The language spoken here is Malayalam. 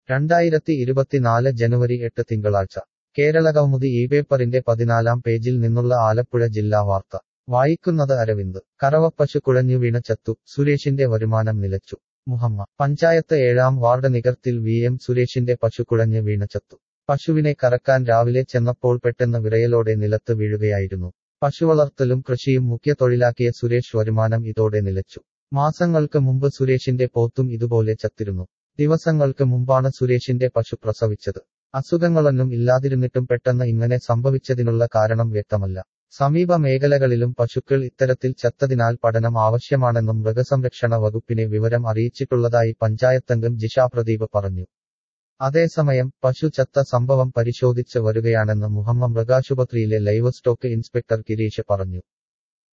രണ്ടായിരത്തി ഇരുപത്തിനാല് ജനുവരി എട്ട് തിങ്കളാഴ്ച കേരളകൗമുദി ഈ പേപ്പറിന്റെ പതിനാലാം പേജിൽ നിന്നുള്ള ആലപ്പുഴ ജില്ലാ വാർത്ത വായിക്കുന്നത് അരവിന്ദ് കറവപ്പശു കുഴഞ്ഞു വീണ ചത്തു സുരേഷിന്റെ വരുമാനം നിലച്ചു മുഹമ്മ പഞ്ചായത്ത് ഏഴാം വാർഡ് നികർത്തിൽ വി എം സുരേഷിന്റെ പശു കുഴഞ്ഞ് വീണ ചത്തു പശുവിനെ കറക്കാൻ രാവിലെ ചെന്നപ്പോൾ പെട്ടെന്ന് വിറയലോടെ നിലത്ത് വീഴുകയായിരുന്നു പശുവളർത്തലും കൃഷിയും മുഖ്യ തൊഴിലാക്കിയ സുരേഷ് വരുമാനം ഇതോടെ നിലച്ചു മാസങ്ങൾക്ക് മുമ്പ് സുരേഷിന്റെ പോത്തും ഇതുപോലെ ചത്തിരുന്നു ദിവസങ്ങൾക്ക് മുമ്പാണ് സുരേഷിന്റെ പശു പ്രസവിച്ചത് അസുഖങ്ങളൊന്നും ഇല്ലാതിരുന്നിട്ടും പെട്ടെന്ന് ഇങ്ങനെ സംഭവിച്ചതിനുള്ള കാരണം വ്യക്തമല്ല സമീപ മേഖലകളിലും പശുക്കൾ ഇത്തരത്തിൽ ചത്തതിനാൽ പഠനം ആവശ്യമാണെന്നും മൃഗസംരക്ഷണ വകുപ്പിനെ വിവരം അറിയിച്ചിട്ടുള്ളതായി പഞ്ചായത്തംഗം ജിഷ പ്രദീപ് പറഞ്ഞു അതേസമയം പശു ചത്ത സംഭവം പരിശോധിച്ച് വരികയാണെന്ന് മുഹമ്മ മൃഗാശുപത്രിയിലെ ലൈവ് സ്റ്റോക്ക് ഇൻസ്പെക്ടർ ഗിരീഷ് പറഞ്ഞു